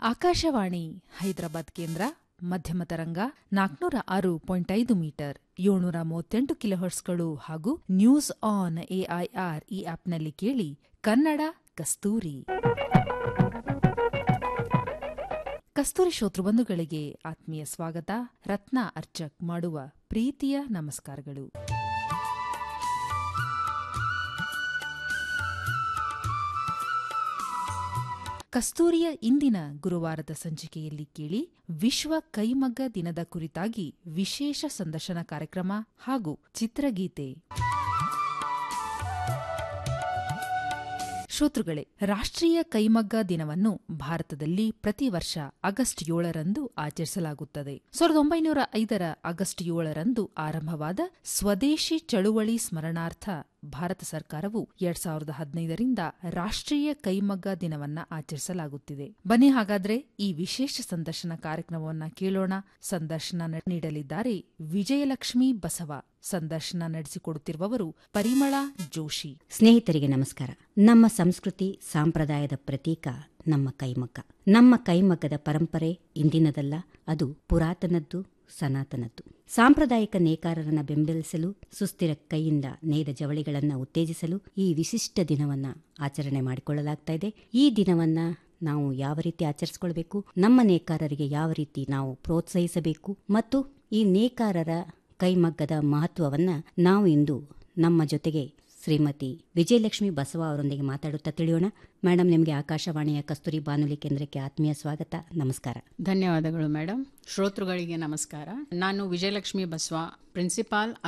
ಆಕಾಶವಾಣಿ ಹೈದರಾಬಾದ್ ಕೇಂದ್ರ ಮಧ್ಯಮ ತರಂಗ ನಾಲ್ಕನೂರ ಆರು ಪಾಯಿಂಟ್ ಐದು ಮೀಟರ್ ಏಳ್ನೂರ ಮೂವತ್ತೆಂಟು ಕಿಲೋಹರ್ಟ್ಸ್ಗಳು ಹಾಗೂ ನ್ಯೂಸ್ ಆನ್ ಎಐಆರ್ ಈ ಆಪ್ನಲ್ಲಿ ಕೇಳಿ ಕನ್ನಡ ಕಸ್ತೂರಿ ಕಸ್ತೂರಿ ಶ್ರೋತೃಬಂಧುಗಳಿಗೆ ಆತ್ಮೀಯ ಸ್ವಾಗತ ರತ್ನ ಅರ್ಚಕ್ ಮಾಡುವ ಪ್ರೀತಿಯ ನಮಸ್ಕಾರಗಳು ಕಸ್ತೂರಿಯ ಇಂದಿನ ಗುರುವಾರದ ಸಂಚಿಕೆಯಲ್ಲಿ ಕೇಳಿ ವಿಶ್ವ ಕೈಮಗ್ಗ ದಿನದ ಕುರಿತಾಗಿ ವಿಶೇಷ ಸಂದರ್ಶನ ಕಾರ್ಯಕ್ರಮ ಹಾಗೂ ಚಿತ್ರಗೀತೆ ಶ್ರೋತೃಗಳೇ ರಾಷ್ಟ್ರೀಯ ಕೈಮಗ್ಗ ದಿನವನ್ನು ಭಾರತದಲ್ಲಿ ಪ್ರತಿ ವರ್ಷ ಆಗಸ್ಟ್ ಏಳರಂದು ಆಚರಿಸಲಾಗುತ್ತದೆ ಸಾವಿರದ ಒಂಬೈನೂರ ಐದರ ಆಗಸ್ಟ್ ಏಳರಂದು ಆರಂಭವಾದ ಸ್ವದೇಶಿ ಚಳುವಳಿ ಸ್ಮರಣಾರ್ಥ ಭಾರತ ಸರ್ಕಾರವು ಎರಡ್ ಸಾವಿರದ ಹದಿನೈದರಿಂದ ರಾಷ್ಟ್ರೀಯ ಕೈಮಗ್ಗ ದಿನವನ್ನ ಆಚರಿಸಲಾಗುತ್ತಿದೆ ಬನ್ನಿ ಹಾಗಾದ್ರೆ ಈ ವಿಶೇಷ ಸಂದರ್ಶನ ಕಾರ್ಯಕ್ರಮವನ್ನ ಕೇಳೋಣ ಸಂದರ್ಶನ ನೀಡಲಿದ್ದಾರೆ ವಿಜಯಲಕ್ಷ್ಮಿ ಬಸವ ಸಂದರ್ಶನ ನಡೆಸಿಕೊಡುತ್ತಿರುವವರು ಪರಿಮಳ ಜೋಶಿ ಸ್ನೇಹಿತರಿಗೆ ನಮಸ್ಕಾರ ನಮ್ಮ ಸಂಸ್ಕೃತಿ ಸಾಂಪ್ರದಾಯದ ಪ್ರತೀಕ ನಮ್ಮ ಕೈಮಗ್ಗ ನಮ್ಮ ಕೈಮಗ್ಗದ ಪರಂಪರೆ ಇಂದಿನದಲ್ಲ ಅದು ಪುರಾತನದ್ದು ಸನಾತನದ್ದು ಸಾಂಪ್ರದಾಯಿಕ ನೇಕಾರರನ್ನ ಬೆಂಬಲಿಸಲು ಸುಸ್ಥಿರ ಕೈಯಿಂದ ನೇಯ್ದ ಜವಳಿಗಳನ್ನು ಉತ್ತೇಜಿಸಲು ಈ ವಿಶಿಷ್ಟ ದಿನವನ್ನ ಆಚರಣೆ ಮಾಡಿಕೊಳ್ಳಲಾಗ್ತಾ ಇದೆ ಈ ದಿನವನ್ನ ನಾವು ಯಾವ ರೀತಿ ಆಚರಿಸಿಕೊಳ್ಬೇಕು ನಮ್ಮ ನೇಕಾರರಿಗೆ ಯಾವ ರೀತಿ ನಾವು ಪ್ರೋತ್ಸಾಹಿಸಬೇಕು ಮತ್ತು ಈ ನೇಕಾರರ ಕೈಮಗ್ಗದ ಮಹತ್ವವನ್ನ ನಾವು ಇಂದು ನಮ್ಮ ಜೊತೆಗೆ ಶ್ರೀಮತಿ ವಿಜಯಲಕ್ಷ್ಮಿ ಬಸವ ಅವರೊಂದಿಗೆ ಮಾತಾಡುತ್ತಾ ತಿಳಿಯೋಣ ಮೇಡಮ್ ನಿಮಗೆ ಆಕಾಶವಾಣಿಯ ಕಸ್ತೂರಿ ಬಾನುಲಿ ಕೇಂದ್ರಕ್ಕೆ ಆತ್ಮೀಯ ಸ್ವಾಗತ ನಮಸ್ಕಾರ ಧನ್ಯವಾದಗಳು ಮೇಡಮ್ ಶ್ರೋತೃಗಳಿಗೆ ನಮಸ್ಕಾರ ನಾನು ವಿಜಯಲಕ್ಷ್ಮಿ ಬಸವ ಪ್ರಿನ್ಸಿಪಾಲ್